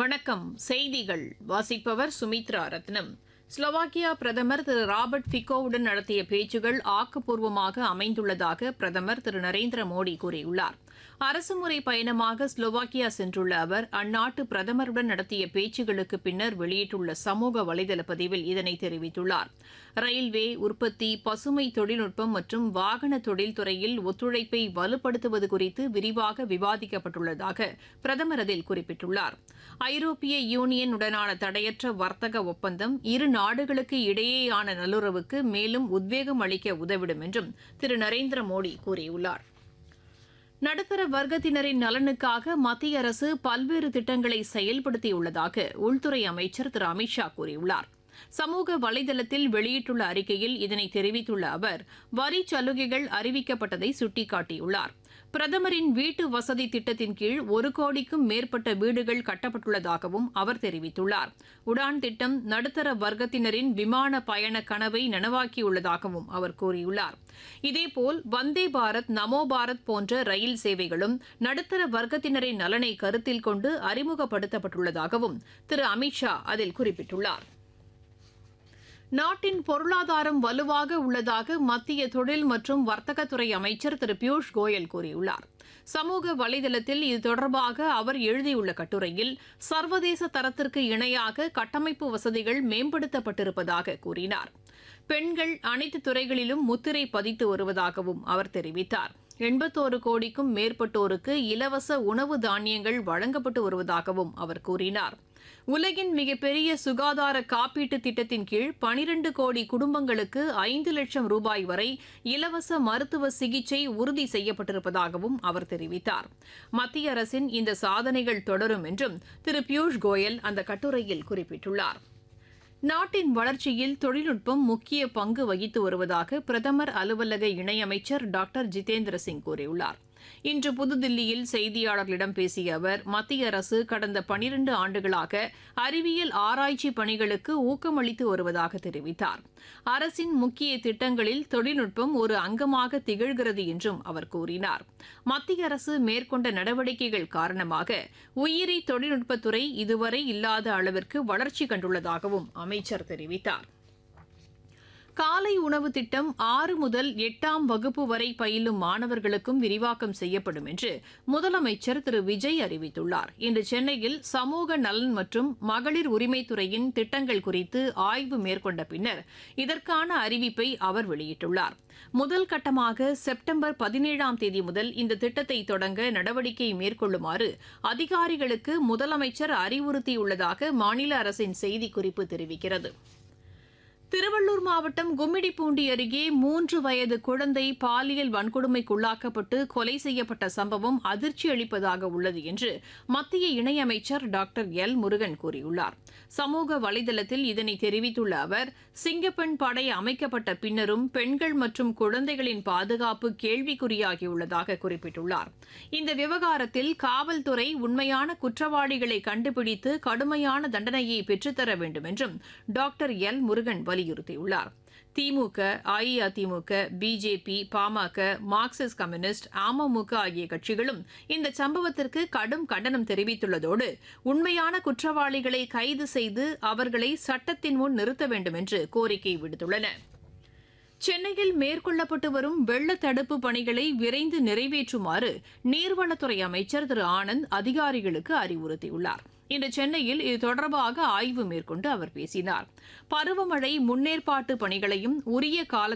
வணக்கம் செய்திகள் வாசிப்பவர் சுமித்ரா ரத்னம் ஸ்லோவாக்கியா பிரதமர் திரு ராபர்ட் ஃபிகோவுடன் நடத்திய பேச்சுகள் ஆக்கப்பூர்வமாக அமைந்துள்ளதாக பிரதமர் திரு நரேந்திர மோடி கூறியுள்ளார் அரசுமுறை பயணமாக ஸ்லோவாக்கியா சென்றுள்ள அவர் அந்நாட்டு பிரதமருடன் நடத்திய பேச்சுகளுக்கு பின்னர் வெளியிட்டுள்ள சமூக வலைதள பதிவில் இதனை தெரிவித்துள்ளார் ரயில்வே உற்பத்தி பசுமை தொழில்நுட்பம் மற்றும் வாகன தொழில்துறையில் ஒத்துழைப்பை வலுப்படுத்துவது குறித்து விரிவாக விவாதிக்கப்பட்டுள்ளதாக பிரதமர் அதில் குறிப்பிட்டுள்ளார் ஐரோப்பிய யூனியன் உடனான தடையற்ற வர்த்தக ஒப்பந்தம் இரு நாடுகளுக்கு இடையேயான நல்லுறவுக்கு மேலும் உத்வேகம் அளிக்க உதவிடும் என்றும் திரு நரேந்திர மோடி கூறியுள்ளார் நடுத்தர வர்க்கத்தினரின் நலனுக்காக மத்திய அரசு பல்வேறு திட்டங்களை செயல்படுத்தியுள்ளதாக உள்துறை அமைச்சர் திரு அமித்ஷா கூறியுள்ளார் சமூக வலைதளத்தில் வெளியிட்டுள்ள அறிக்கையில் இதனை தெரிவித்துள்ள அவர் வரி சலுகைகள் அறிவிக்கப்பட்டதை சுட்டிக்காட்டியுள்ளார் பிரதமரின் வீட்டு வசதி திட்டத்தின் கீழ் ஒரு கோடிக்கும் மேற்பட்ட வீடுகள் கட்டப்பட்டுள்ளதாகவும் அவர் தெரிவித்துள்ளார் உடான் திட்டம் நடுத்தர வர்க்கத்தினரின் விமான பயண கனவை நனவாக்கியுள்ளதாகவும் அவர் கூறியுள்ளார் இதேபோல் வந்தே பாரத் நமோ பாரத் போன்ற ரயில் சேவைகளும் நடுத்தர வர்க்கத்தினரின் நலனை கருத்தில் கொண்டு அறிமுகப்படுத்தப்பட்டுள்ளதாகவும் திரு அமித்ஷா அதில் குறிப்பிட்டுள்ளார் நாட்டின் பொருளாதாரம் வலுவாக உள்ளதாக மத்திய தொழில் மற்றும் வர்த்தகத்துறை அமைச்சர் திரு பியூஷ் கோயல் கூறியுள்ளார் சமூக வலைதளத்தில் இது தொடர்பாக அவர் எழுதியுள்ள கட்டுரையில் சர்வதேச தரத்திற்கு இணையாக கட்டமைப்பு வசதிகள் மேம்படுத்தப்பட்டிருப்பதாக கூறினார் பெண்கள் அனைத்து துறைகளிலும் முத்திரை பதித்து வருவதாகவும் அவர் தெரிவித்தார் எண்பத்தோரு கோடிக்கும் மேற்பட்டோருக்கு இலவச உணவு தானியங்கள் வழங்கப்பட்டு வருவதாகவும் அவர் கூறினார் உலகின் மிகப்பெரிய சுகாதார காப்பீட்டு திட்டத்தின் கீழ் பனிரண்டு கோடி குடும்பங்களுக்கு ஐந்து லட்சம் ரூபாய் வரை இலவச மருத்துவ சிகிச்சை உறுதி செய்யப்பட்டிருப்பதாகவும் அவர் தெரிவித்தார் மத்திய அரசின் இந்த சாதனைகள் தொடரும் என்றும் திரு பியூஷ் கோயல் அந்த கட்டுரையில் குறிப்பிட்டுள்ளார் நாட்டின் வளர்ச்சியில் தொழில்நுட்பம் முக்கிய பங்கு வகித்து வருவதாக பிரதமர் அலுவலக இணையமைச்சர் டாக்டர் ஜிதேந்திர சிங் கூறியுள்ளார் இன்று புதுதில்லியில் செய்தியாளர்களிடம் பேசிய அவர் மத்திய அரசு கடந்த பனிரண்டு ஆண்டுகளாக அறிவியல் ஆராய்ச்சி பணிகளுக்கு ஊக்கமளித்து வருவதாக தெரிவித்தார் அரசின் முக்கிய திட்டங்களில் தொழில்நுட்பம் ஒரு அங்கமாக திகழ்கிறது என்றும் அவர் கூறினார் மத்திய அரசு மேற்கொண்ட நடவடிக்கைகள் காரணமாக உயிரி தொழில்நுட்பத்துறை இதுவரை இல்லாத அளவிற்கு வளர்ச்சி கண்டுள்ளதாகவும் அமைச்சர் தெரிவித்தார் காலை உணவு திட்டம் ஆறு முதல் எட்டாம் வகுப்பு வரை பயிலும் மாணவர்களுக்கும் விரிவாக்கம் செய்யப்படும் என்று முதலமைச்சர் திரு விஜய் அறிவித்துள்ளார் இன்று சென்னையில் சமூக நலன் மற்றும் மகளிர் உரிமைத்துறையின் திட்டங்கள் குறித்து ஆய்வு மேற்கொண்ட பின்னர் இதற்கான அறிவிப்பை அவர் வெளியிட்டுள்ளார் முதல் கட்டமாக செப்டம்பர் பதினேழாம் தேதி முதல் இந்த திட்டத்தை தொடங்க நடவடிக்கை மேற்கொள்ளுமாறு அதிகாரிகளுக்கு முதலமைச்சர் அறிவுறுத்தியுள்ளதாக மாநில அரசின் செய்திக்குறிப்பு தெரிவிக்கிறது திருவள்ளூர் மாவட்டம் கும்மிடிப்பூண்டி அருகே மூன்று வயது குழந்தை பாலியல் வன்கொடுமைக்குள்ளாக்கப்பட்டு கொலை செய்யப்பட்ட சம்பவம் அதிர்ச்சி அளிப்பதாக உள்ளது என்று மத்திய இணையமைச்சர் டாக்டர் எல் முருகன் கூறியுள்ளார் சமூக வலைதளத்தில் இதனை தெரிவித்துள்ள அவர் சிங்கப்பெண் படை அமைக்கப்பட்ட பின்னரும் பெண்கள் மற்றும் குழந்தைகளின் பாதுகாப்பு கேள்விக்குறியாகியுள்ளதாக குறிப்பிட்டுள்ளார் இந்த விவகாரத்தில் காவல்துறை உண்மையான குற்றவாளிகளை கண்டுபிடித்து கடுமையான தண்டனையை பெற்றுத்தர வேண்டும் என்றும் டாக்டர் எல் முருகன் வலியுறுத்தியுள்ளார் திமுக அஇஅதிமுக பிஜேபி பாமக மார்க்சிஸ்ட் கம்யூனிஸ்ட் அமமுக ஆகிய கட்சிகளும் இந்த சம்பவத்திற்கு கடும் கண்டனம் தெரிவித்துள்ளதோடு உண்மையான குற்றவாளிகளை கைது செய்து அவர்களை சட்டத்தின் முன் நிறுத்த வேண்டும் என்று கோரிக்கை விடுத்துள்ளன சென்னையில் மேற்கொள்ளப்பட்டு வரும் வெள்ள தடுப்பு பணிகளை விரைந்து நிறைவேற்றுமாறு நீர்வளத்துறை அமைச்சர் திரு ஆனந்த் அதிகாரிகளுக்கு அறிவுறுத்தியுள்ளார் இன்று சென்னையில் இது தொடர்பாக ஆய்வு மேற்கொண்டு அவர் பேசினார் பருவமழை முன்னேற்பாட்டு பணிகளையும் உரிய கால